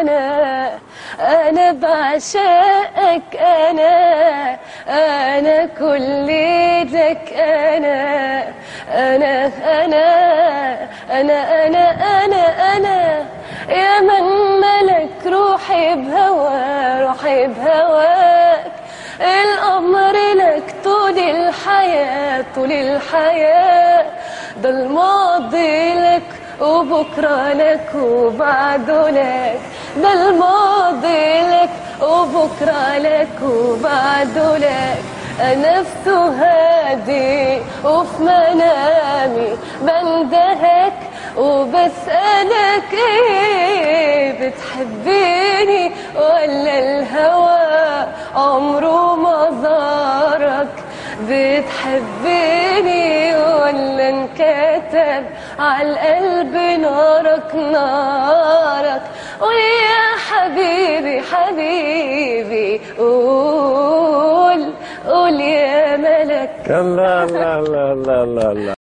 أنا أنا بعشقك أنا أنا كل لك أنا أنا أنا أنا أنا أنا أنا يا من ملك روحي بهوا روحي بهواك الأمر لك طول الحياة طول الحياة ده الماضي لك وبكرة لك وبعده لك ده الماضي لك وبكرة لك وبعده لك أنا في سهادي وفي منامي بندهك وبسألك إيه بتحبيني ولا الهوى عمره ما زارك بتحبيني ولا انكتب على القلب نارك نارك ويا حبيبي حبيبي قول قول يا ملك لا لا لا لا لا لا